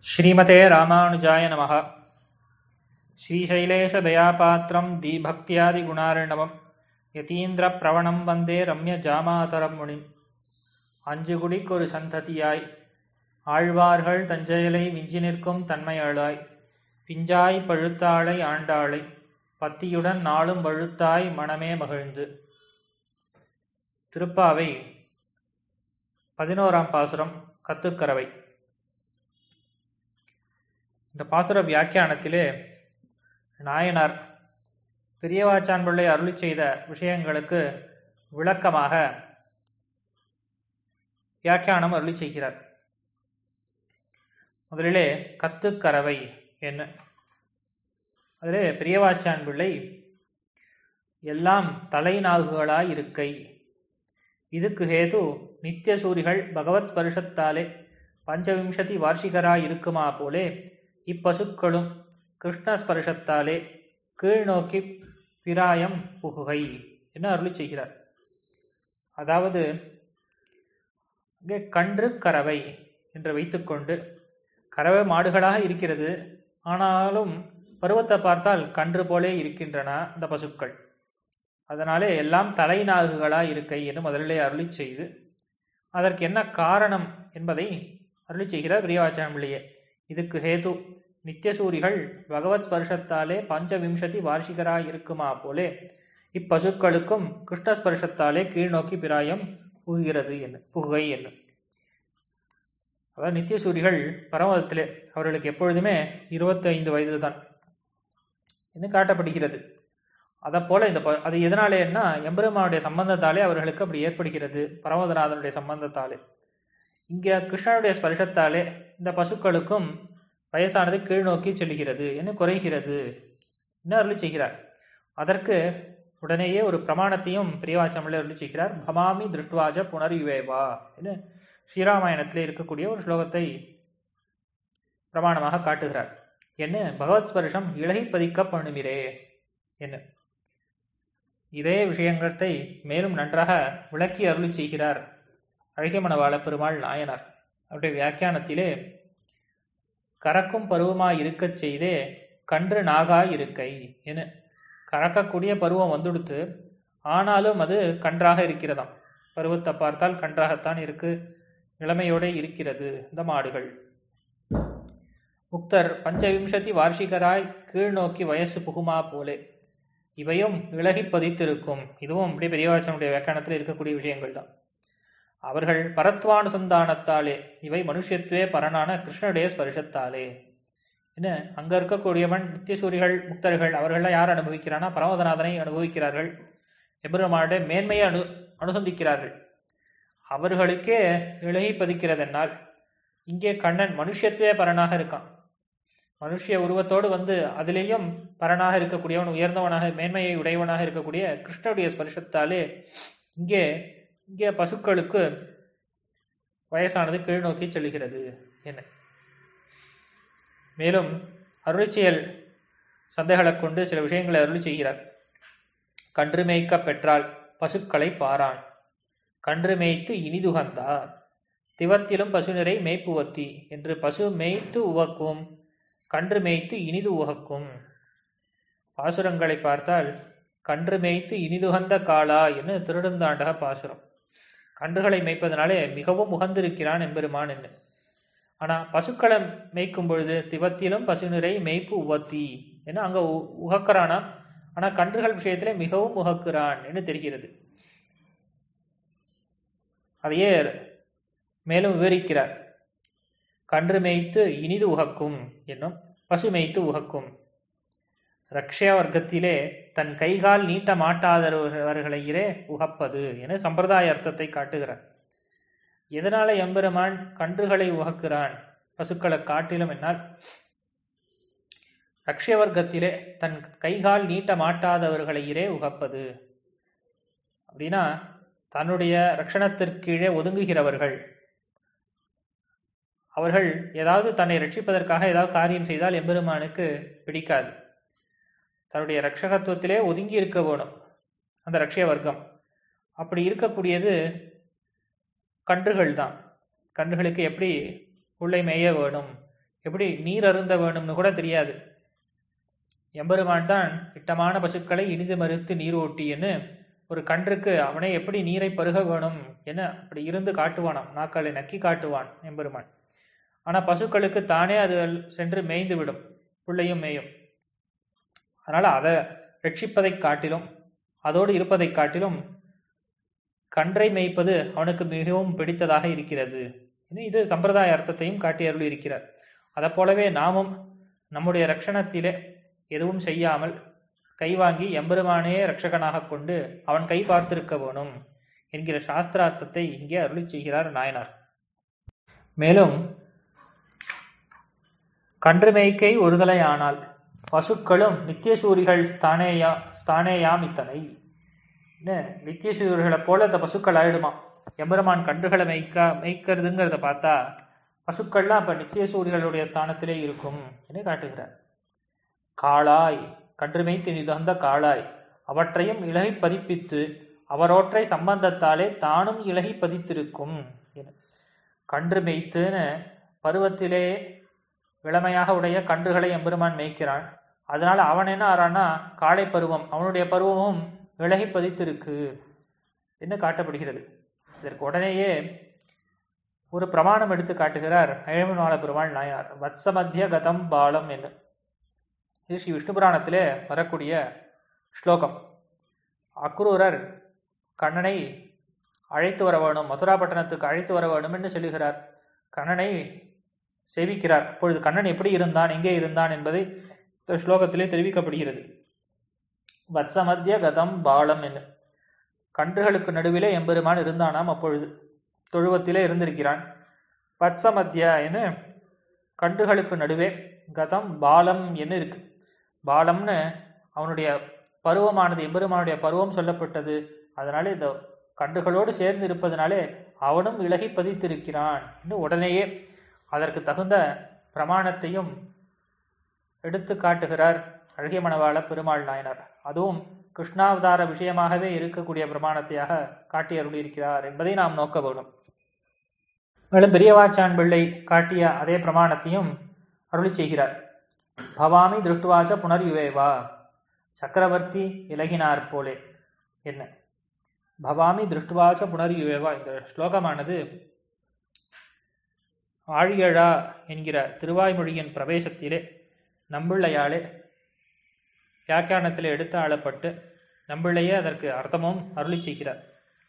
श्रीमते रामानुजाय नमः श्रीशैलेशदयापात्रं दीभक्त्यादिगुणार्णवं यतीन्द्रप्रवणं वन्दे ரம்யஜாமாதரம் முனிம் அஞ்சுகுடிக்கு ஒரு சந்ததியாய் ஆழ்வார்கள் தஞ்சையலை விஞ்சி நிற்கும் தன்மையாளாய் பிஞ்சாய் பழுத்தாளை ஆண்டாளை பத்தியுடன் நாளும் வழுத்தாய் மனமே மகிழ்ந்து திருப்பாவை பதினோராம் பாசுரம் கத்துக்கரவை இந்த பாசுர வியாக்கியானத்திலே நாயனார் பெரியவாச்சான் பிள்ளை அருளி செய்த விஷயங்களுக்கு விளக்கமாக வியாக்கியானம் அருளி செய்கிறார் முதலிலே கத்துக்கரவை என்ன அதிலே பெரியவாச்சான் பிள்ளை எல்லாம் தலைநாகுகளாய் இருக்கை இதுக்கு ஹேது நித்திய சூரிகள் பகவத் ஸ்பர்ஷத்தாலே பஞ்சவிம்சதி வார்ஷிகராய் இருக்குமா போலே இப்பசுக்களும் கிருஷ்ண ஸ்பர்ஷத்தாலே கீழ்நோக்கி பிராயம் புகுகை என அருளி செய்கிறார் அதாவது இங்கே கன்று கறவை என்று வைத்துக்கொண்டு கறவை மாடுகளாக இருக்கிறது ஆனாலும் பருவத்தை பார்த்தால் கன்று போலே இருக்கின்றன அந்த பசுக்கள் அதனாலே எல்லாம் தலைநாகுகளாக இருக்கை என்று முதலிலே அருளி செய்து அதற்கு என்ன காரணம் என்பதை அருளி செய்கிறார் பிரியவாச்சாமிலேயே இதுக்கு ஹேது நித்தியசூரிகள் பகவத் ஸ்பர்ஷத்தாலே பஞ்சவிம்சதி வார்ஷிகராய் இருக்குமா போலே இப்பசுக்களுக்கும் கிருஷ்ண ஸ்பர்ஷத்தாலே கீழ்நோக்கி பிராயம் புகுகிறது என்ன புகை என்ன அதாவது நித்தியசூரிகள் பரமதத்திலே அவர்களுக்கு எப்பொழுதுமே இருபத்தி ஐந்து வயது தான் என்று காட்டப்படுகிறது அதை போல இந்த அது எதனாலேன்னா எம்பெருமானுடைய சம்பந்தத்தாலே அவர்களுக்கு அப்படி ஏற்படுகிறது பரமதநாதனுடைய சம்பந்தத்தாலே இங்கே கிருஷ்ணனுடைய ஸ்பர்ஷத்தாலே இந்த பசுக்களுக்கும் வயசானது கீழ்நோக்கி செல்கிறது என்ன குறைகிறது என்ன அருளி செய்கிறார் அதற்கு உடனேயே ஒரு பிரமாணத்தையும் பிரியவாச்சமில் அருளி செய்கிறார் பமாமி திருஷ்டுவாஜ புனர்யுவேவா என்று ஸ்ரீராமாயணத்தில் இருக்கக்கூடிய ஒரு ஸ்லோகத்தை பிரமாணமாக காட்டுகிறார் என்ன பகவத் ஸ்பர்ஷம் இலகை பதிக்க பண்ணுமிரே என்ன இதே விஷயங்களை மேலும் நன்றாக விளக்கி அருளி செய்கிறார் அழகியமனவாள பெருமாள் நாயனார் அவருடைய வியாக்கியானத்திலே கறக்கும் பருவமாய் இருக்கச் செய்தே கன்று நாகாய் இருக்கை என கறக்கக்கூடிய பருவம் வந்துடுத்து ஆனாலும் அது கன்றாக இருக்கிறதாம் பருவத்தை பார்த்தால் கன்றாகத்தான் இருக்கு இளமையோடு இருக்கிறது இந்த மாடுகள் முக்தர் பஞ்சவிம்சதி வார்ஷிகராய் கீழ்நோக்கி வயசு புகுமா போலே இவையும் இழகி பதித்திருக்கும் இதுவும் அப்படி பெரியவாச்சனுடைய வியாக்கியானத்தில் இருக்கக்கூடிய விஷயங்கள் தான் அவர்கள் பரத்வானுசந்தானத்தாலே இவை மனுஷத்துவே பரனான கிருஷ்ணனுடைய ஸ்பர்ஷத்தாலே என்ன அங்க இருக்கக்கூடியவன் நித்தியசூரிகள் முக்தர்கள் அவர்கள்லாம் யார் அனுபவிக்கிறானா பரமதநாதனை அனுபவிக்கிறார்கள் எபெருமானுடைய மேன்மையை அனு அனுசந்திக்கிறார்கள் அவர்களுக்கே இழகி பதிக்கிறதென்னால் இங்கே கண்ணன் மனுஷத்துவே பரனாக இருக்கான் மனுஷிய உருவத்தோடு வந்து அதிலேயும் பரனாக இருக்கக்கூடியவன் உயர்ந்தவனாக மேன்மையை உடையவனாக இருக்கக்கூடிய கிருஷ்ணனுடைய ஸ்பர்ஷத்தாலே இங்கே இங்கே பசுக்களுக்கு வயசானது கீழ் நோக்கி செல்கிறது என்ன மேலும் அருளி செயல் சந்தைகளை கொண்டு சில விஷயங்களை அருளி செய்கிறார் கன்று மேய்க்க பெற்றால் பசுக்களை பாரான் கன்று மேய்த்து இனிதுகந்தார் திவத்திலும் பசு நிறை மேய்ப்புவத்தி என்று பசு மேய்த்து உவக்கும் கன்று மேய்த்து இனிது உகக்கும் பாசுரங்களை பார்த்தால் கன்று மேய்த்து இனிதுகந்த காலா என்று திருடுந்தாண்டக பாசுரம் கன்றுகளை மேய்ப்பதனாலே மிகவும் உகந்திருக்கிறான் எம்பெருமான் என்று ஆனால் பசுக்களை மேய்க்கும் பொழுது திவத்திலும் பசு நிறை மேய்ப்பு உவத்தி என அங்கே உகக்கிறானா ஆனால் கன்றுகள் விஷயத்திலே மிகவும் உகக்கிறான் என்று தெரிகிறது அதையே மேலும் விவரிக்கிறார் கன்று மேய்த்து இனிது உகக்கும் என்னும் பசு மேய்த்து உகக்கும் ரக்ஷா வர்க்கத்திலே தன் கைகால் நீட்ட மாட்டாதவர்களையே உகப்பது என சம்பிரதாய அர்த்தத்தை காட்டுகிறார் எதனால எம்பெருமான் கன்றுகளை உகக்கிறான் பசுக்களை காட்டிலும் என்னால் ரக்ஷ வர்க்கத்திலே தன் கைகால் நீட்ட மாட்டாதவர்களையே உகப்பது அப்படின்னா தன்னுடைய ரட்சணத்திற்கீழே ஒதுங்குகிறவர்கள் அவர்கள் ஏதாவது தன்னை ரட்சிப்பதற்காக ஏதாவது காரியம் செய்தால் எம்பெருமானுக்கு பிடிக்காது தன்னுடைய ரட்சகத்துவத்திலே ஒதுங்கி இருக்க வேணும் அந்த ரட்சிய வர்க்கம் அப்படி இருக்கக்கூடியது கன்றுகள் தான் கன்றுகளுக்கு எப்படி புல்லை மேய வேணும் எப்படி நீர் அருந்த வேணும்னு கூட தெரியாது எம்பெருமான் தான் இட்டமான பசுக்களை இனிது மறுத்து நீர் ஓட்டின்னு ஒரு கன்றுக்கு அவனே எப்படி நீரை பருக வேணும் என அப்படி இருந்து காட்டுவானாம் நாக்களை நக்கி காட்டுவான் எம்பெருமான் ஆனால் பசுக்களுக்கு தானே அது சென்று மேய்ந்து விடும் புள்ளையும் மேயும் அதனால் அதை ரட்சிப்பதைக் காட்டிலும் அதோடு இருப்பதைக் காட்டிலும் கன்றை மேய்ப்பது அவனுக்கு மிகவும் பிடித்ததாக இருக்கிறது இது சம்பிரதாய அர்த்தத்தையும் காட்டி அருள் இருக்கிறார் அதை போலவே நாமும் நம்முடைய ரட்சணத்திலே எதுவும் செய்யாமல் கை வாங்கி எம்பெருமானே ரட்சகனாக கொண்டு அவன் கை பார்த்திருக்க வேணும் என்கிற சாஸ்திரார்த்தத்தை இங்கே அருளி செய்கிறார் நாயனார் மேலும் கன்று மேய்க்கை ஒருதலையானால் பசுக்களும் நித்தியசூரிகள் ஸ்தானேயா ஸ்தானேயாம் இத்தனை நித்தியசூரிகளைப் போல இந்த பசுக்கள் ஆயிடுமா எம்பெருமான் கன்றுகளை மேய்க்க மேய்க்கிறதுங்கிறத பார்த்தா பசுக்கள்லாம் அப்போ நித்தியசூரிகளுடைய ஸ்தானத்திலே இருக்கும் என்று காட்டுகிறார் காளாய் கன்று மேய்த்து நிதந்த காளாய் அவற்றையும் இலகை பதிப்பித்து அவரோற்றை சம்பந்தத்தாலே தானும் இலகை பதித்திருக்கும் கன்று மேய்த்துன்னு பருவத்திலே இளமையாக உடைய கன்றுகளை எம்பெருமான் மேய்க்கிறான் அதனால் அவன் என்ன ஆறான்னா காளை பருவம் அவனுடைய பருவமும் விலகி பதித்திருக்கு என்று காட்டப்படுகிறது இதற்கு உடனேயே ஒரு பிரமாணம் எடுத்து காட்டுகிறார் அழமனால பெருமாள் நாயனார் வத்சமத்திய கதம் பாலம் என்று இது ஸ்ரீ விஷ்ணு புராணத்திலே வரக்கூடிய ஸ்லோகம் அக்ரூரர் கண்ணனை அழைத்து வர வேணும் மதுராபட்டணத்துக்கு அழைத்து வர வேணும் என்று சொல்லுகிறார் கண்ணனை சேவிக்கிறார் அப்பொழுது கண்ணன் எப்படி இருந்தான் எங்கே இருந்தான் என்பதை இந்த ஸ்லோகத்திலே தெரிவிக்கப்படுகிறது வத்சமத்திய கதம் பாலம் என்று கன்றுகளுக்கு நடுவிலே எம்பெருமான் இருந்தானாம் அப்பொழுது தொழுவத்திலே இருந்திருக்கிறான் வத்சமத்திய என கன்றுகளுக்கு நடுவே கதம் பாலம் என்ன இருக்கு பாலம்னு அவனுடைய பருவமானது எம்பெருமானுடைய பருவம் சொல்லப்பட்டது அதனாலே இந்த கன்றுகளோடு சேர்ந்து இருப்பதனாலே அவனும் விலகி பதித்திருக்கிறான் என்று உடனேயே அதற்கு தகுந்த பிரமாணத்தையும் எடுத்து காட்டுகிறார் அழகிய மணவாள பெருமாள் நாயனார் அதுவும் கிருஷ்ணாவதார விஷயமாகவே இருக்கக்கூடிய பிரமாணத்தையாக காட்டி அருளியிருக்கிறார் என்பதை நாம் நோக்க வேண்டும் மேலும் பெரியவாச்சான் பிள்ளை காட்டிய அதே பிரமாணத்தையும் அருளி செய்கிறார் பவாமி திருட்டுவாச்ச புனர்யுவேவா சக்கரவர்த்தி இலகினார் போலே என்ன பவாமி திருஷ்டுவாச்ச புனர்யுவேவா இந்த ஸ்லோகமானது ஆழியழா என்கிற திருவாய்மொழியின் பிரவேசத்திலே நம்பிள்ளையாலே வியாக்கியானத்திலே எடுத்து ஆளப்பட்டு நம்பிள்ளையே அதற்கு அர்த்தமும் அருளி செய்கிறார்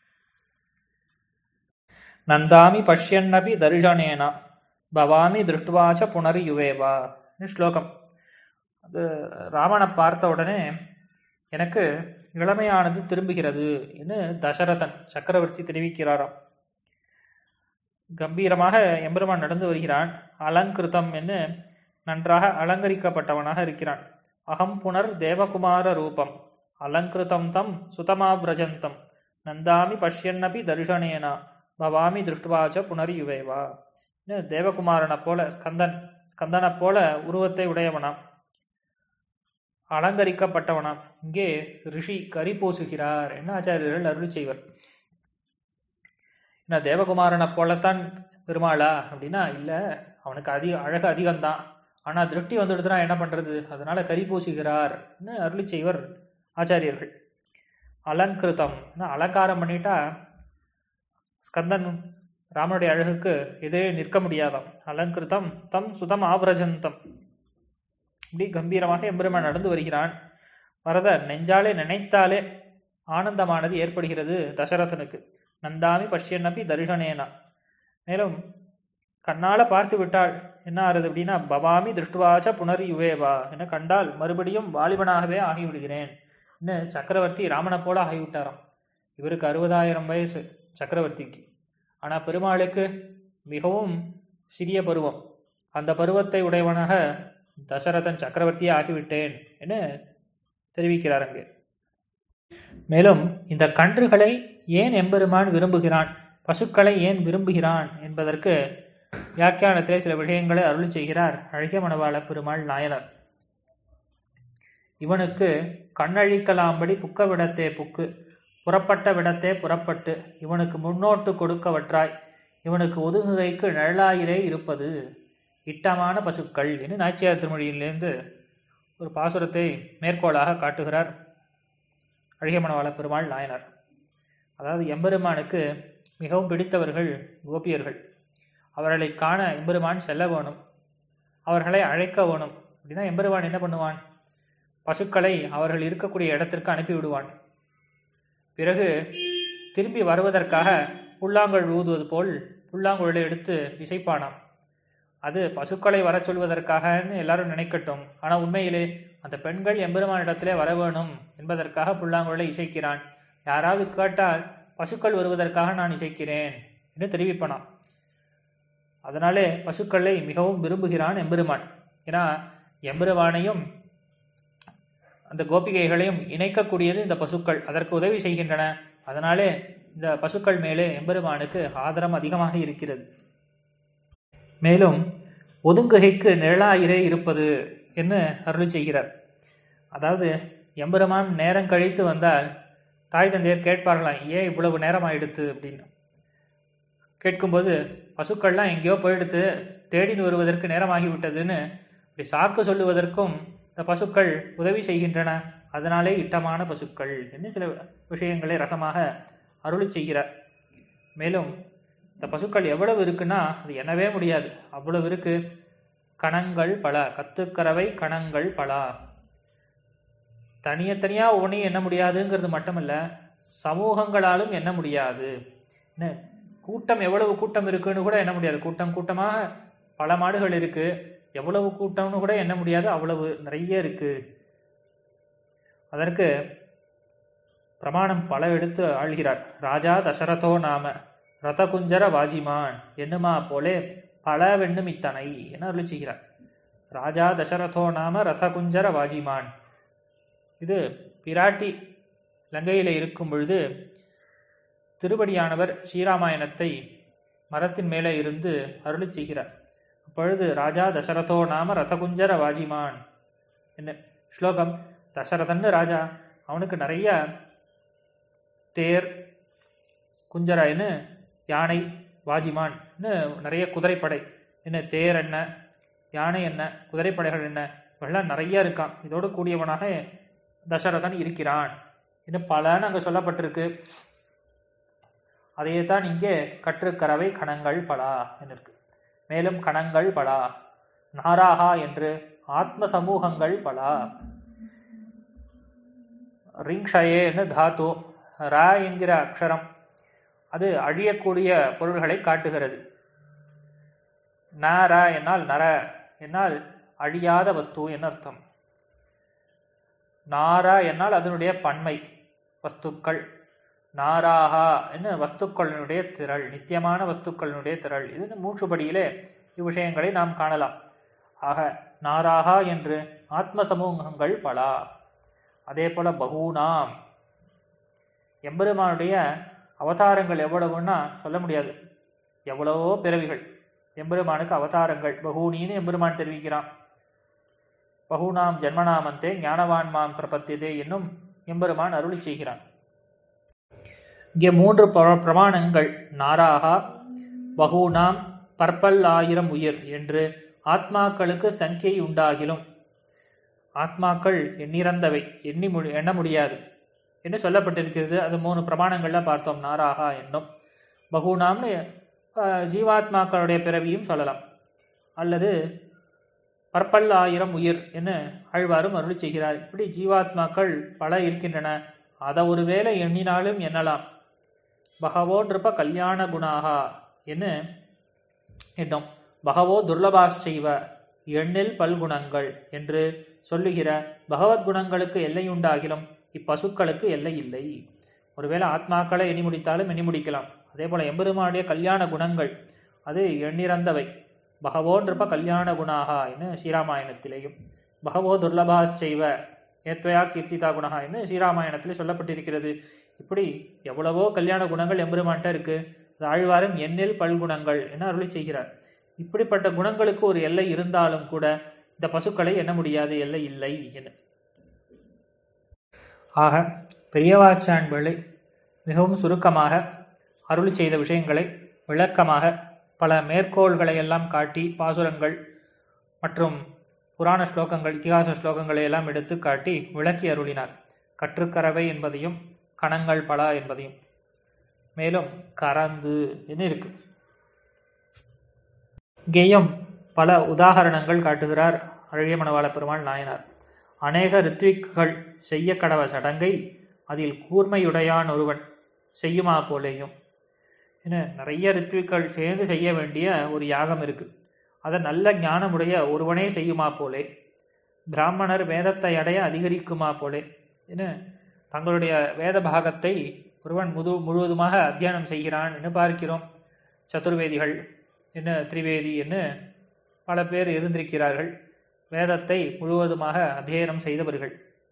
நந்தாமி பஷ்யன்னபி தரிசனேனா பவாமி திருஷ்டுவாச்ச புனர்யுவேவா ஸ்லோகம் அது ராவணை பார்த்த உடனே எனக்கு இளமையானது திரும்புகிறது என்று தசரதன் சக்கரவர்த்தி தெரிவிக்கிறாராம் கம்பீரமாக எம்பெருமான் நடந்து வருகிறான் அலங்கிருத்தம் என்று நன்றாக அலங்கரிக்கப்பட்டவனாக இருக்கிறான் அகம் புனர் தேவகுமார ரூபம் அலங்கிருத்தம் தம் சுதமாவிரஜந்தம் நந்தாமி பஷ்யன்னபி தரிசனேனா பவாமி திருஷ்டுவாச்ச புனர்யுவேவா தேவகுமாரனை போல ஸ்கந்தன் ஸ்கந்தனை போல உருவத்தை உடையவனாம் அலங்கரிக்கப்பட்டவனாம் இங்கே ரிஷி கரி பூசுகிறார் என்ன ஆச்சாரியர்கள் அருள் செய்வர் என்ன தேவகுமாரனை போலத்தான் பெருமாளா அப்படின்னா இல்லை அவனுக்கு அதிக அழகு அதிகம்தான் ஆனால் திருஷ்டி வந்துடுதுன்னா என்ன பண்ணுறது அதனால கரி பூசுகிறார் அருளி செய்வர் ஆச்சாரியர்கள் அலங்கிருத்தம் அலங்காரம் பண்ணிட்டா ஸ்கந்தன் ராமனுடைய அழகுக்கு எதிரே நிற்க முடியாதாம் அலங்கிருத்தம் தம் சுதம் ஆபிரஜந்தம் இப்படி கம்பீரமாக எம்பெருமான் நடந்து வருகிறான் வரத நெஞ்சாலே நினைத்தாலே ஆனந்தமானது ஏற்படுகிறது தசரதனுக்கு நந்தாமி பஷ்யன்னபி தரிசனேனா மேலும் கண்ணால் பார்த்து விட்டாள் என்ன ஆறுது அப்படின்னா பவாமி திருஷ்டுவாச்ச புனர் யுவேவா என கண்டால் மறுபடியும் வாலிபனாகவே ஆகிவிடுகிறேன் இன்னும் சக்கரவர்த்தி ராமனை போல ஆகிவிட்டாராம் இவருக்கு அறுபதாயிரம் வயசு சக்கரவர்த்திக்கு ஆனால் பெருமாளுக்கு மிகவும் சிறிய பருவம் அந்த பருவத்தை உடையவனாக தசரதன் சக்கரவர்த்தியே ஆகிவிட்டேன் என தெரிவிக்கிறார் அங்கு மேலும் இந்த கன்றுகளை ஏன் எம்பெருமான் விரும்புகிறான் பசுக்களை ஏன் விரும்புகிறான் என்பதற்கு வியாக்கியானத்திலே சில விஷயங்களை அருள் செய்கிறார் அழகிய மணவாள பெருமாள் நாயனர் இவனுக்கு கண்ணழிக்கலாம்படி புக்க விடத்தே புக்கு புறப்பட்ட விடத்தே புறப்பட்டு இவனுக்கு முன்னோட்டு கொடுக்கவற்றாய் இவனுக்கு ஒதுங்குகைக்கு நிழலாயிரே இருப்பது இட்டமான பசுக்கள் என்று நாச்சியார் திருமொழியிலிருந்து ஒரு பாசுரத்தை மேற்கோளாக காட்டுகிறார் அழகியமனவாள பெருமாள் நாயனார் அதாவது எம்பெருமானுக்கு மிகவும் பிடித்தவர்கள் கோபியர்கள் அவர்களை காண எம்பெருமான் செல்ல வேணும் அவர்களை அழைக்க வேணும் அப்படின்னா எம்பெருமான் என்ன பண்ணுவான் பசுக்களை அவர்கள் இருக்கக்கூடிய இடத்திற்கு அனுப்பி விடுவான் பிறகு திரும்பி வருவதற்காக புல்லாங்குழல் ஊதுவது போல் புல்லாங்குழலை எடுத்து இசைப்பானாம் அது பசுக்களை வர சொல்வதற்காகன்னு எல்லாரும் நினைக்கட்டும் ஆனால் உண்மையிலே அந்த பெண்கள் எம்பெருமானிடத்திலே வர வேணும் என்பதற்காக புல்லாங்குழலை இசைக்கிறான் யாராவது கேட்டால் பசுக்கள் வருவதற்காக நான் இசைக்கிறேன் என்று தெரிவிப்பனாம் அதனாலே பசுக்களை மிகவும் விரும்புகிறான் எம்பெருமான் ஏன்னா எம்பெருமானையும் அந்த கோபிகைகளையும் இணைக்கக்கூடியது இந்த பசுக்கள் அதற்கு உதவி செய்கின்றன அதனாலே இந்த பசுக்கள் மேலே எம்பெருமானுக்கு ஆதரம் அதிகமாக இருக்கிறது மேலும் ஒதுங்குகைக்கு நிழலாயிரே இருப்பது என்று அருளி செய்கிறார் அதாவது எம்பெருமான் நேரம் கழித்து வந்தால் தாய் தந்தையர் கேட்பார்களாம் ஏன் இவ்வளவு நேரம் ஆயிடுத்து அப்படின்னு கேட்கும்போது பசுக்கள்லாம் எங்கேயோ போயிடுத்து தேடின்னு வருவதற்கு நேரமாகிவிட்டதுன்னு இப்படி சாக்கு சொல்லுவதற்கும் இந்த பசுக்கள் உதவி செய்கின்றன அதனாலே இட்டமான பசுக்கள் என்று சில விஷயங்களை ரசமாக அருளி செய்கிறார் மேலும் இந்த பசுக்கள் எவ்வளவு இருக்குன்னா அது எண்ணவே முடியாது அவ்வளவு இருக்கு கணங்கள் பல கத்துக்கறவை கணங்கள் பல தனியத்தனியாக ஒவ்வொன்றையும் எண்ண முடியாதுங்கிறது மட்டுமல்ல சமூகங்களாலும் எண்ண முடியாது என்ன கூட்டம் எவ்வளவு கூட்டம் இருக்குன்னு கூட எண்ண முடியாது கூட்டம் கூட்டமாக பல மாடுகள் இருக்கு எவ்வளவு கூட்டம்னு கூட எண்ண முடியாது அவ்வளவு நிறைய இருக்கு அதற்கு பிரமாணம் பல எடுத்து ஆள்கிறார் ராஜா தசரதோ நாம ரதகுஞ்சர வாஜிமான் என்னுமா போலே பல வெண்ணும் இத்தனை என அருளி செய்கிறார் ராஜா தசரதோ நாம ரதகுஞ்சர வாஜிமான் இது பிராட்டி லங்கையில் இருக்கும் பொழுது திருவடியானவர் ஸ்ரீராமாயணத்தை மரத்தின் மேலே இருந்து அருளி செய்கிறார் அப்பொழுது ராஜா தசரதோ நாம ரதகுஞ்சர வாஜிமான் என்ன ஸ்லோகம் தசரதன்னு ராஜா அவனுக்கு நிறைய தேர் குஞ்சராயின்னு யானை வாஜிமான்னு நிறைய குதிரைப்படை என்ன தேர் என்ன யானை என்ன குதிரைப்படைகள் என்ன இவெல்லாம் நிறைய இருக்கான் இதோடு கூடியவனாக தசரதன் இருக்கிறான் இன்னும் பலன்னு அங்கே சொல்லப்பட்டிருக்கு அதையே தான் இங்கே கற்றுக்கறவை கணங்கள் பலா இருக்கு மேலும் கணங்கள் பலா நாராகா என்று ஆத்ம சமூகங்கள் பலா ரிங்ஷயேன்னு தாத்து ரா என்கிற அக்ஷரம் அது அழியக்கூடிய பொருள்களை காட்டுகிறது நர என்னால் நர என்னால் அழியாத வஸ்து என்ன அர்த்தம் நாரா என்னால் அதனுடைய பன்மை வஸ்துக்கள் நாராகா என்ன வஸ்துக்களினுடைய திரள் நித்தியமான வஸ்துக்களினுடைய திரள் இது மூன்றுபடியிலே இவ்விஷயங்களை நாம் காணலாம் ஆக நாராகா என்று ஆத்ம சமூகங்கள் பலா அதே போல பகூனாம் எம்பெருமானுடைய அவதாரங்கள் எவ்வளவுன்னா சொல்ல முடியாது எவ்வளவோ பிறவிகள் எம்பெருமானுக்கு அவதாரங்கள் பகூனின்னு எம்பெருமான் தெரிவிக்கிறான் பகூனாம் ஜென்மநாமந்தே ஞானவான் மாம் பிரபத்தியதே என்னும் எம்பெருமான் அருளி செய்கிறான் இங்கே மூன்று பிர- பிரமாணங்கள் நாராகா பகூனாம் பற்பல் ஆயிரம் உயிர் என்று ஆத்மாக்களுக்கு சங்கியை உண்டாகிலும் ஆத்மாக்கள் எண்ணிறந்தவை எண்ணி முடி எண்ண முடியாது என்று சொல்லப்பட்டிருக்கிறது அது மூணு பிரமாணங்கள்ல பார்த்தோம் நாராகா என்னும் பகூனாம்னு அஹ், ஜீவாத்மாக்களுடைய பிறவியும் சொல்லலாம் அல்லது பற்பல் ஆயிரம் உயிர் என ஆழ்வாரும் அருளி செய்கிறார் இப்படி ஜீவாத்மாக்கள் பல இருக்கின்றன அதை ஒருவேளை எண்ணினாலும் எண்ணலாம் பகவோ நிருப கல்யாண குணாகா என்று எண்ணம் பகவோ துர்லபாச்செய்வ எண்ணில் பல்குணங்கள் என்று சொல்லுகிற பகவத் குணங்களுக்கு எல்லையுண்டாகிலும் இப்பசுக்களுக்கு எல்லை இல்லை ஒருவேளை ஆத்மாக்களை எண்ணி முடித்தாலும் எண்ணி முடிக்கலாம் அதே போல எம்பெருமானுடைய கல்யாண குணங்கள் அது எண்ணிறந்தவை பகவோ நிருப கல்யாண குணாகா என்று ஸ்ரீராமாயணத்திலேயும் பகவோ துர்லபாச்செய்வ ஏத்வயா கீர்த்திதா குணகா என்று ஸ்ரீராமாயணத்திலே சொல்லப்பட்டிருக்கிறது இப்படி எவ்வளவோ கல்யாண குணங்கள் எம்பெருமான்ட்ட இருக்கு அது ஆழ்வாரும் எண்ணில் பல்குணங்கள் என அருளி செய்கிறார் இப்படிப்பட்ட குணங்களுக்கு ஒரு எல்லை இருந்தாலும் கூட இந்த பசுக்களை எண்ண முடியாது எல்லை இல்லை என ஆக பெரியவாச்சான்பிள்ளை மிகவும் சுருக்கமாக அருளி செய்த விஷயங்களை விளக்கமாக பல மேற்கோள்களை எல்லாம் காட்டி பாசுரங்கள் மற்றும் புராண ஸ்லோகங்கள் இதிகாச ஸ்லோகங்களை எல்லாம் எடுத்து காட்டி விளக்கி அருளினார் கற்றுக்கறவை என்பதையும் கணங்கள் பல என்பதையும் மேலும் கறந்து என்று இருக்கு இங்கேயும் பல உதாகரணங்கள் காட்டுகிறார் அழகிய மணவாள பெருமாள் நாயனார் அநேக ரித்விக்குகள் செய்ய கடவ சடங்கை அதில் கூர்மையுடையான் ஒருவன் செய்யுமா போலேயும் என நிறைய ரித்விக்கள் சேர்ந்து செய்ய வேண்டிய ஒரு யாகம் இருக்கு அதை நல்ல ஞானமுடைய ஒருவனே செய்யுமா போலே பிராமணர் வேதத்தை அடைய அதிகரிக்குமா போலே என தங்களுடைய வேத பாகத்தை ஒருவன் முழு முழுவதுமாக அத்தியானம் செய்கிறான் என்று பார்க்கிறோம் சதுர்வேதிகள் என்ன திரிவேதி என்று பல பேர் இருந்திருக்கிறார்கள் வேதத்தை முழுவதுமாக அத்தியனம் செய்தவர்கள்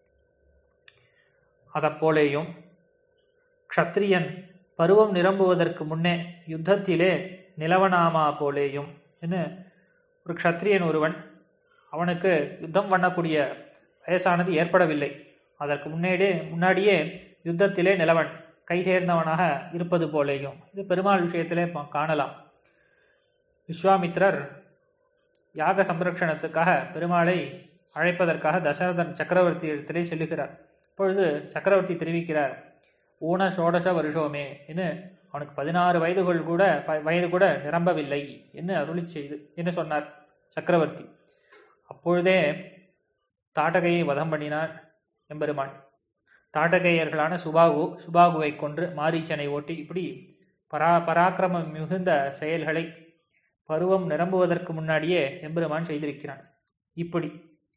அதைப்போலேயும் க்ஷத்ரியன் பருவம் நிரம்புவதற்கு முன்னே யுத்தத்திலே நிலவனாமா போலேயும் என்ன ஒரு க்ஷத்ரியன் ஒருவன் அவனுக்கு யுத்தம் பண்ணக்கூடிய வயசானது ஏற்படவில்லை அதற்கு முன்னேடே முன்னாடியே யுத்தத்திலே நிலவன் கைதேர்ந்தவனாக இருப்பது போலேயும் இது பெருமாள் விஷயத்திலே பா- காணலாம் விஸ்வாமித்ரர் யாக சம்ரக்ஷணத்துக்காக பெருமாளை அழைப்பதற்காக தசரதன் சக்கரவர்த்தி இடத்திலே செல்லுகிறார் அப்பொழுது சக்கரவர்த்தி தெரிவிக்கிறார் ஊன சோடச வருஷோமே என்று அவனுக்கு பதினாறு வயதுகள் கூட ப- வயது கூட நிரம்பவில்லை என்று அருளி செய்து என்று சொன்னார் சக்கரவர்த்தி அப்பொழுதே தாட்டகையை வதம் பண்ணினான் எம்பெருமான் தாட்டகையர்களான சுபாகு சுபாகுவை கொன்று மாரீச்சனை ஓட்டி இப்படி பரா பராக்கிரமம் மிகுந்த செயல்களை பருவம் நிரம்புவதற்கு முன்னாடியே எம்பெருமான் செய்திருக்கிறான் இப்படி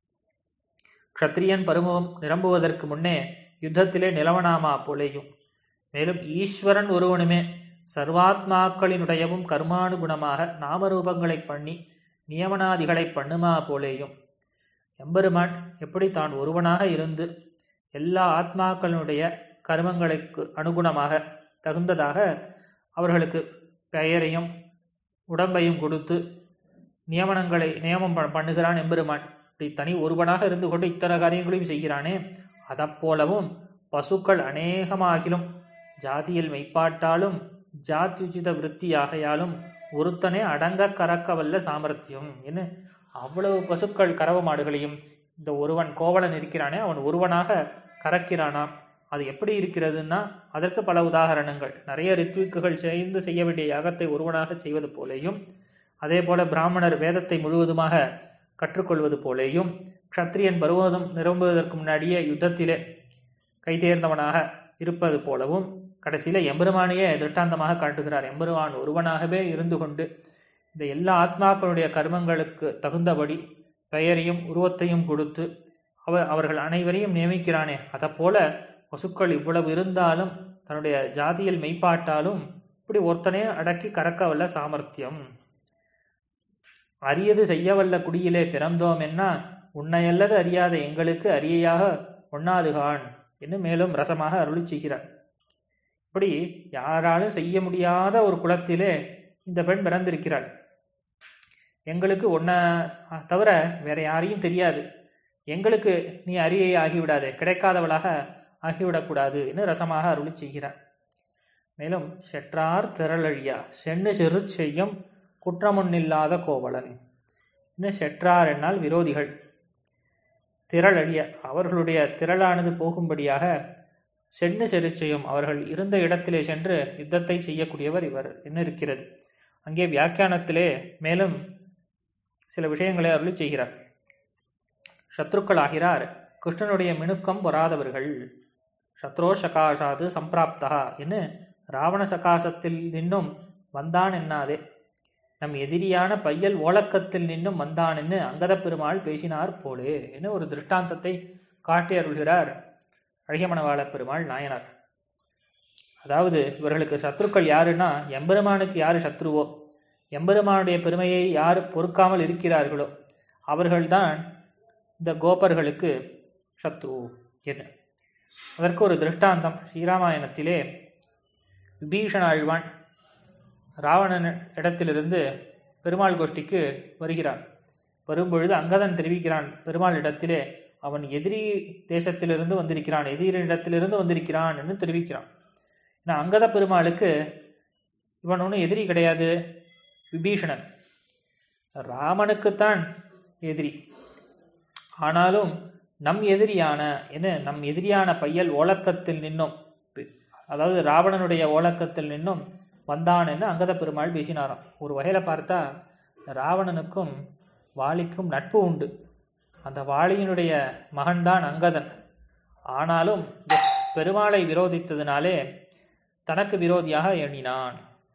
க்ஷத்ரியன் பருவம் நிரம்புவதற்கு முன்னே யுத்தத்திலே நிலவனாமா போலேயும் மேலும் ஈஸ்வரன் ஒருவனுமே சர்வாத்மாக்களினுடையவும் கர்மானுகுணமாக நாமரூபங்களை பண்ணி நியமனாதிகளை பண்ணுமா போலேயும் எம்பெருமான் எப்படி தான் ஒருவனாக இருந்து எல்லா ஆத்மாக்களுடைய கர்மங்களுக்கு அனுகுணமாக தகுந்ததாக அவர்களுக்கு பெயரையும் உடம்பையும் கொடுத்து நியமனங்களை நியமம் ப- பண்ணுகிறான் எம்பெருமான் இப்படி தனி ஒருவனாக இருந்து கொண்டு இத்தனை காரியங்களையும் செய்கிறானே அதப்போலவும் பசுக்கள் அநேகமாகிலும் ஜாதியில் மெய்ப்பாட்டாலும் ஜாத்யுச்சித விருத்தியாகையாலும் ஒருத்தனே அடங்க கறக்க வல்ல சாமர்த்தியம் என்ன அவ்வளவு பசுக்கள் கறவ மாடுகளையும் இந்த ஒருவன் கோவலன் இருக்கிறானே அவன் ஒருவனாக கறக்கிறானாம் அது எப்படி இருக்கிறதுன்னா அதற்கு பல உதாகரணங்கள் நிறைய ரித்விக்குகள் சேர்ந்து செய்ய வேண்டிய யாகத்தை ஒருவனாக செய்வது போலேயும் அதே போல பிராமணர் வேதத்தை முழுவதுமாக கற்றுக்கொள்வது போலேயும் க்ஷத்ரியன் பருவதம் நிரம்புவதற்கு முன்னாடியே யுத்தத்திலே கைதேர்ந்தவனாக இருப்பது போலவும் கடைசியில் எம்பெருமானையே திருஷ்டாந்தமாக காட்டுகிறார் எம்பெருமான் ஒருவனாகவே இருந்து கொண்டு இந்த எல்லா ஆத்மாக்களுடைய கர்மங்களுக்கு தகுந்தபடி பெயரையும் உருவத்தையும் கொடுத்து அவ அவர்கள் அனைவரையும் நியமிக்கிறானே அதைப்போல பசுக்கள் இவ்வளவு இருந்தாலும் தன்னுடைய ஜாதியில் மெய்ப்பாட்டாலும் இப்படி ஒருத்தனே அடக்கி கறக்க வல்ல சாமர்த்தியம் அரியது செய்யவல்ல குடியிலே பிறந்தோம் என்ன உன்னையல்லது அறியாத எங்களுக்கு அரியையாக ஒண்ணாதுகான் என்று மேலும் ரசமாக அருளி செய்கிறார் இப்படி யாராலும் செய்ய முடியாத ஒரு குலத்திலே இந்த பெண் பிறந்திருக்கிறாள் எங்களுக்கு ஒன்ன தவிர வேற யாரையும் தெரியாது எங்களுக்கு நீ அரியை ஆகிவிடாதே கிடைக்காதவளாக ஆகிவிடக்கூடாது என்று ரசமாக அருளி செய்கிறார் மேலும் செற்றார் திரளழியா சென்னு செரு செய்யும் குற்றமொன்னில்லாத கோவலன் இன்னும் செற்றார் என்னால் விரோதிகள் திரளழிய அவர்களுடைய திரளானது போகும்படியாக சென்னு செரு செய்யும் அவர்கள் இருந்த இடத்திலே சென்று யுத்தத்தை செய்யக்கூடியவர் இவர் என்ன இருக்கிறது அங்கே வியாக்கியானத்திலே மேலும் சில விஷயங்களை அருளி செய்கிறார் சத்ருக்கள் ஆகிறார் கிருஷ்ணனுடைய மினுக்கம் பொறாதவர்கள் சத்ரோ சகாசாது சம்பிராப்தா என்று ராவண சகாசத்தில் நின்னும் வந்தான் என்னாதே நம் எதிரியான பையல் ஓலக்கத்தில் நின்னும் வந்தான்னு அங்கத பெருமாள் பேசினார் போலே என்று ஒரு திருஷ்டாந்தத்தை காட்டி அருள்கிறார் அழகியமணவாள பெருமாள் நாயனார் அதாவது இவர்களுக்கு சத்ருக்கள் யாருன்னா எம்பெருமானுக்கு யார் சத்ருவோ எம்பெருமானுடைய பெருமையை யார் பொறுக்காமல் இருக்கிறார்களோ அவர்கள்தான் இந்த கோபர்களுக்கு சத்ரு என்ன அதற்கு ஒரு திருஷ்டாந்தம் ஸ்ரீராமாயணத்திலே விபீஷண ஆழ்வான் ராவணன் இடத்திலிருந்து பெருமாள் கோஷ்டிக்கு வருகிறான் வரும்பொழுது அங்கதன் தெரிவிக்கிறான் பெருமாள் இடத்திலே அவன் எதிரி தேசத்திலிருந்து வந்திருக்கிறான் எதிரிடத்திலிருந்து வந்திருக்கிறான் என்று தெரிவிக்கிறான் ஏன்னா அங்கத பெருமாளுக்கு இவன் ஒன்றும் எதிரி கிடையாது விபீஷணன் ராமனுக்குத்தான் எதிரி ஆனாலும் நம் எதிரியான என்ன நம் எதிரியான பையல் ஓலக்கத்தில் நின்னும் அதாவது ராவணனுடைய ஓலக்கத்தில் நின்னும் வந்தான் என்று அங்கத பெருமாள் பேசினாராம் ஒரு வகையில் பார்த்தா ராவணனுக்கும் வாலிக்கும் நட்பு உண்டு அந்த வாலியினுடைய மகன்தான் அங்கதன் ஆனாலும் பெருமாளை விரோதித்ததினாலே தனக்கு விரோதியாக எண்ணினான்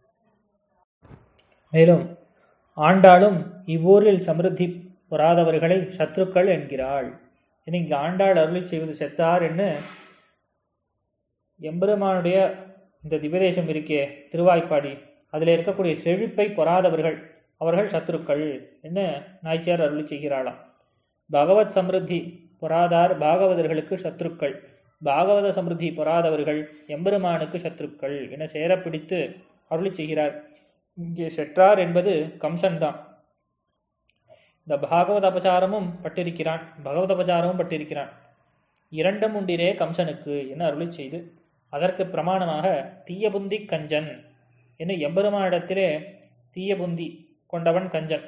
மேலும் ஆண்டாளும் இவ்வூரில் சமிருத்தி பெறாதவர்களை சத்ருக்கள் என்கிறாள் இனி இங்கு ஆண்டாள் அருளி செய்வது செத்தார் என்று எம்பெருமானுடைய இந்த திவ்யதேசம் இருக்கே திருவாய்ப்பாடி அதில் இருக்கக்கூடிய செழிப்பை பொறாதவர்கள் அவர்கள் சத்ருக்கள் என்று நாய்ச்சியார் அருளி செய்கிறாளாம் பகவத் சமிருத்தி பொறாதார் பாகவதர்களுக்கு சத்ருக்கள் பாகவத சமிருத்தி பொறாதவர்கள் எம்பெருமானுக்கு சத்ருக்கள் என சேரப்பிடித்து அருளி செய்கிறார் இங்கே செற்றார் என்பது கம்சன் தான் இந்த பாகவத அபசாரமும் பட்டிருக்கிறான் பகவத அபசாரமும் பட்டிருக்கிறான் இரண்டும் உண்டிரே கம்சனுக்கு என அருளி செய்து அதற்கு பிரமாணமாக தீயபுந்தி கஞ்சன் என எம்பெருமானிடத்திலே தீயபுந்தி கொண்டவன் கஞ்சன்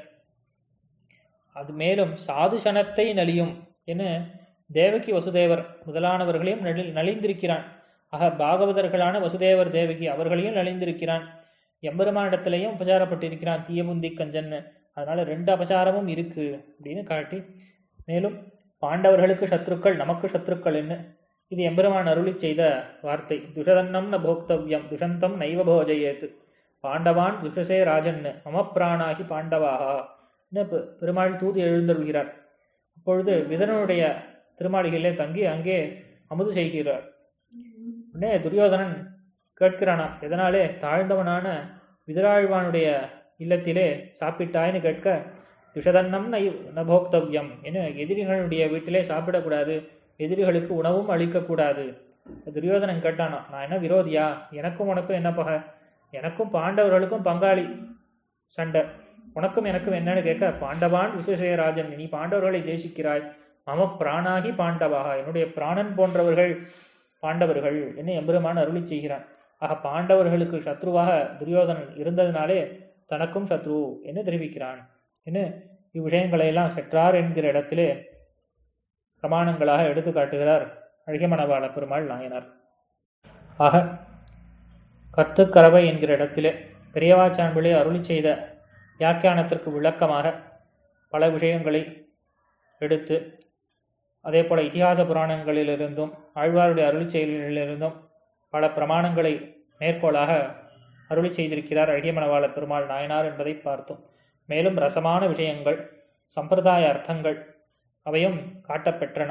அது மேலும் சாதுசனத்தை நலியும் என தேவகி வசுதேவர் முதலானவர்களையும் நலி நலிந்திருக்கிறான் ஆக பாகவதர்களான வசுதேவர் தேவகி அவர்களையும் நலிந்திருக்கிறான் எம்பெருமானிடத்திலையும் உபசாரப்பட்டிருக்கிறான் தீயபுந்தி கஞ்சன்னு அதனால ரெண்டு அபசாரமும் இருக்கு அப்படின்னு காட்டி மேலும் பாண்டவர்களுக்கு சத்ருக்கள் நமக்கு சத்ருக்கள் என்ன இது எம்பெருமான் அருளி செய்த வார்த்தை துஷதன்னம் ந போக்தவ்யம் துஷந்தம் நைவ போஜயேத் பாண்டவான் துஷசே ராஜன் மம பிராணாகி பாண்டவாகா பெருமாள் தூது எழுந்தருள்கிறார் அப்பொழுது விதனுடைய திருமாளிகளிலே தங்கி அங்கே அமுது செய்கிறார் உடனே துரியோதனன் கேட்கிறானாம் எதனாலே தாழ்ந்தவனான விதராழ்வானுடைய இல்லத்திலே சாப்பிட்டாய்னு கேட்க துஷதன்னம் நை நபோக்தவ்யம் என எதிரிகளுடைய வீட்டிலே சாப்பிடக்கூடாது எதிரிகளுக்கு உணவும் அளிக்கக்கூடாது துரியோதனன் கேட்டானா நான் என்ன விரோதியா எனக்கும் உனக்கும் என்ன பகை எனக்கும் பாண்டவர்களுக்கும் பங்காளி சண்டை உனக்கும் எனக்கும் என்னன்னு கேட்க பாண்டவான் விஸ்வசேயராஜன் நீ பாண்டவர்களை தேசிக்கிறாய் மம பிராணாகி பாண்டவாக என்னுடைய பிராணன் போன்றவர்கள் பாண்டவர்கள் என்ன எம்பெருமான் அருளி செய்கிறான் ஆக பாண்டவர்களுக்கு சத்ருவாக துரியோதனன் இருந்ததினாலே தனக்கும் சத்ரு என்று தெரிவிக்கிறான் என்று இவ்விஷயங்களை எல்லாம் செற்றார் என்கிற இடத்திலே பிரமாணங்களாக எடுத்து காட்டுகிறார் அழகிமணவாள பெருமாள் நாயனார் ஆக கத்துக்கரவை என்கிற இடத்திலே பெரியவாச்சான்பிளே அருளி செய்த வியாக்கியானத்திற்கு விளக்கமாக பல விஷயங்களை எடுத்து அதே போல இதிகாச புராணங்களிலிருந்தும் ஆழ்வாருடைய அருளி செயல்களிலிருந்தும் பல பிரமாணங்களை மேற்கோளாக அருளி செய்திருக்கிறார் அழகியமணவாள பெருமாள் நாயனார் என்பதை பார்த்தோம் மேலும் ரசமான விஷயங்கள் சம்பிரதாய அர்த்தங்கள் அவையும் காட்டப்பெற்றன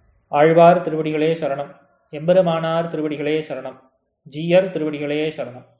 ஆழ்வார் திருவடிகளே சரணம் எம்பெருமானார் திருவடிகளே சரணம் ஜீயர் திருவடிகளே சரணம்